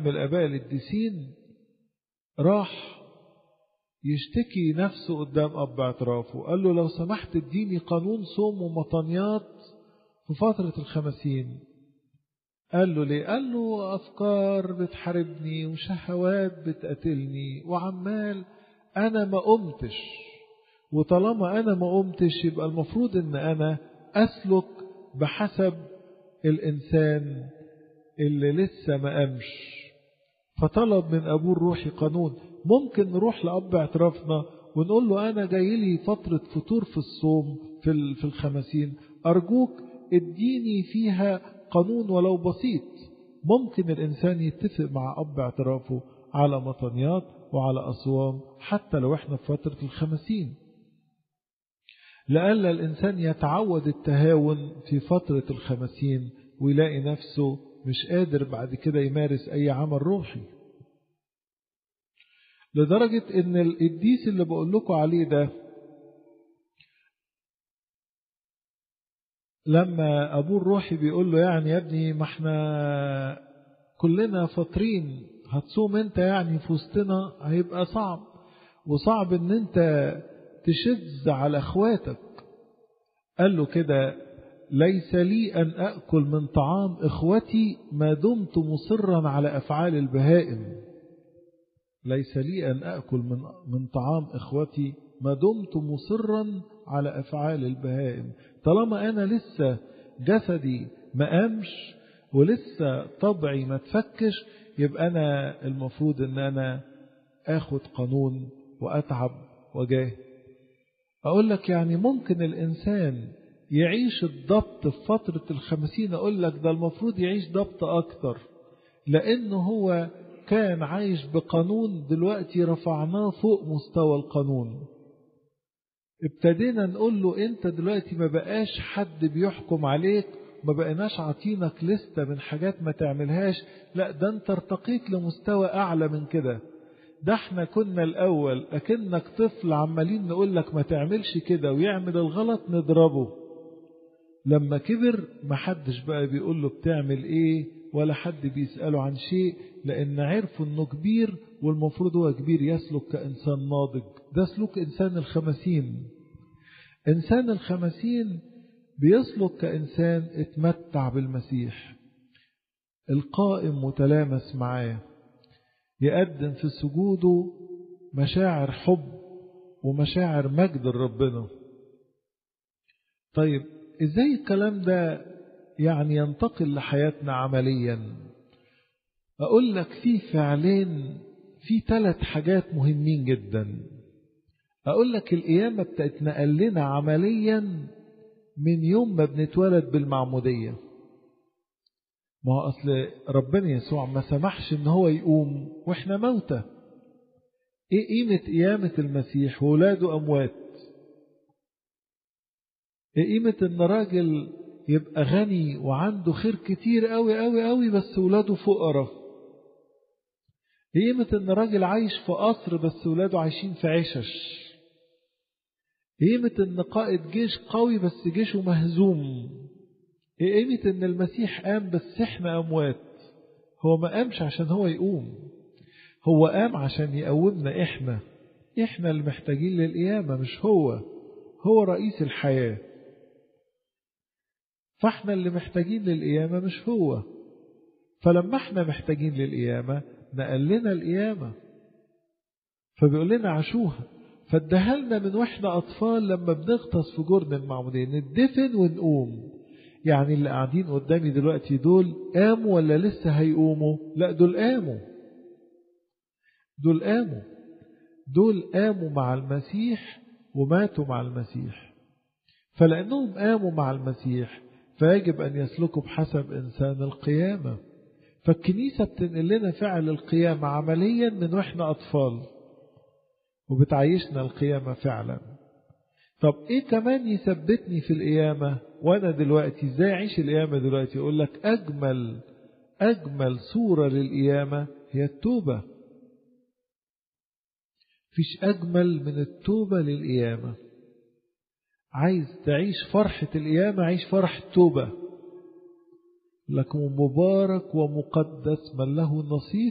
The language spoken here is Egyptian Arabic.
من الآباء القديسين راح يشتكي نفسه قدام أب اعترافه قال له لو سمحت اديني قانون صوم ومطنيات في فترة الخمسين قال له ليه قال له أفكار بتحاربني وشهوات بتقتلني وعمال أنا ما قمتش وطالما أنا ما قمتش يبقى المفروض أن أنا أسلك بحسب الإنسان اللي لسه ما قامش فطلب من أبوه الروحي قانون ممكن نروح لأب اعترافنا ونقول له أنا جاي لي فترة فطور في الصوم في في الخمسين أرجوك اديني فيها قانون ولو بسيط ممكن الإنسان يتفق مع أب اعترافه على مطنيات وعلى أصوام حتى لو احنا في فترة الخمسين لألا الإنسان يتعود التهاون في فترة الخمسين ويلاقي نفسه مش قادر بعد كده يمارس أي عمل روحي لدرجة إن القديس اللي بقول لكم عليه ده لما أبوه الروحي بيقول له يعني يا ابني ما احنا كلنا فاطرين هتصوم انت يعني في وسطنا هيبقى صعب وصعب ان انت تشذ على اخواتك قال له كده ليس لي ان اكل من طعام اخوتي ما دمت مصرا على افعال البهائم ليس لي ان اكل من من طعام اخوتي ما دمت مصرا على افعال البهائم طالما انا لسه جسدي ما قامش ولسه طبعي ما تفكش يبقى انا المفروض ان انا اخد قانون واتعب وجاهد اقول لك يعني ممكن الانسان يعيش الضبط في فترة الخمسين اقول لك ده المفروض يعيش ضبط اكتر لانه هو كان عايش بقانون دلوقتي رفعناه فوق مستوى القانون ابتدينا نقول له انت دلوقتي ما بقاش حد بيحكم عليك ما بقيناش عاطينك لستة من حاجات ما تعملهاش لا ده انت ارتقيت لمستوى اعلى من كده ده احنا كنا الاول اكنك طفل عمالين نقول لك ما تعملش كده ويعمل الغلط نضربه لما كبر ما حدش بقى بيقول له بتعمل ايه ولا حد بيسأله عن شيء لان عرفوا انه كبير والمفروض هو كبير يسلك كإنسان ناضج ده سلوك إنسان الخمسين إنسان الخمسين بيسلك كإنسان اتمتع بالمسيح القائم متلامس معاه يقدم في سجوده مشاعر حب ومشاعر مجد لربنا طيب ازاي الكلام ده يعني ينتقل لحياتنا عمليا اقول لك في فعلين في ثلاث حاجات مهمين جدا اقول لك القيامه بتتنقل لنا عمليا من يوم ما بنتولد بالمعموديه ما هو اصل ربنا يسوع ما سمحش ان هو يقوم واحنا موتى ايه قيمه قيامه المسيح وولاده اموات ايه قيمه ان راجل يبقى غني وعنده خير كتير قوي قوي قوي بس ولاده فقراء قيمة إن راجل عايش في قصر بس ولاده عايشين في عشش قيمة إن قائد جيش قوي بس جيشه مهزوم قيمة إن المسيح قام بس إحنا أموات هو ما قامش عشان هو يقوم هو قام عشان يقومنا إحنا إحنا اللي محتاجين للقيامة مش هو هو رئيس الحياة فإحنا اللي محتاجين للقيامة مش هو فلما إحنا محتاجين للقيامة نقل لنا القيامة فبيقول لنا عاشوها فادها لنا من واحنا أطفال لما بنغطس في جرن المعمودية ندفن ونقوم يعني اللي قاعدين قدامي دلوقتي دول قاموا ولا لسه هيقوموا لا دول قاموا دول قاموا دول قاموا مع المسيح وماتوا مع المسيح فلأنهم قاموا مع المسيح فيجب أن يسلكوا بحسب إنسان القيامة فالكنيسة بتنقل لنا فعل القيامة عمليا من واحنا أطفال وبتعيشنا القيامة فعلا طب ايه كمان يثبتني في القيامة وانا دلوقتي ازاي اعيش القيامة دلوقتي يقول لك اجمل اجمل صورة للقيامة هي التوبة فيش اجمل من التوبة للقيامة عايز تعيش فرحة القيامة عيش فرحة التوبة لكم مبارك ومقدس من له نصيب